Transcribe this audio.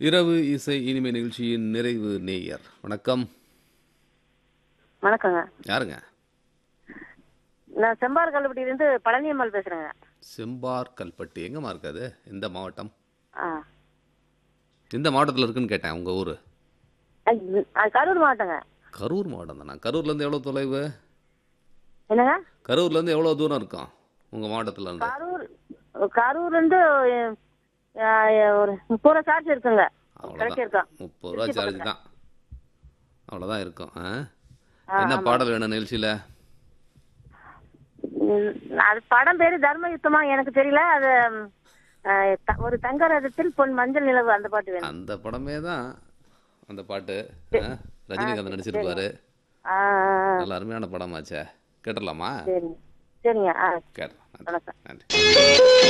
இரவு இசை இனிமை நிகழ்ச்சியின் நிறைவு நேயர் வணக்கம் வணக்கங்க யாருங்க நான் செம்பார் கல்லுப்பட்டியிலேருந்து பழனியம்மாள் பேசுறேங்க செம்பார் கல்பட்டி எங்கம்மா இருக்காது எந்த மாவட்டம் ஆ எந்த மாவட்டத்தில் இருக்குன்னு கேட்டேன் உங்கள் ஊர் அது அது கரூர் மாவட்டங்க கரூர் மாவட்டம் தானே கரூர்லேருந்து எவ்வளோ தொலைவு என்னங்க கரூர்லேருந்து எவ்வளோ தூரம் இருக்கும் உங்கள் மாவட்டத்தில் இருந்து கரூர் கரூர்லேருந்து ஒரு முப்பது ரூபா சார்ஜ் இருக்குங்க கிடைக்க இருக்கா அவ்வளோதான் முப்பது ரூபா சார்ஜ் தான் அவ்வளோதான் இருக்கும் ஆ ஆ, என்ன பாடல் வேணும் நிகழ்ச்சியில் ம், அது படம் பேரு தர்ம யுத்தமா எனக்கு தெரியல அது ம், ஆ, த- ஒரு தங்க ரதத்தில் பொன் மஞ்சள் நிலவு அந்த பாட்டு வேணும் அந்த படமே தான் அந்த பாட்டு ஆ? ரஜினிகாந்த் நடிச்சிருப்பாரு ஆ ஆ, ஆ, நல்ல அருமையான படமாச்சே கேட்டுடலாமா சரிங்க சரிங்க ஆ கேட்டலாம் நன்றி வணக்கம் நன்றி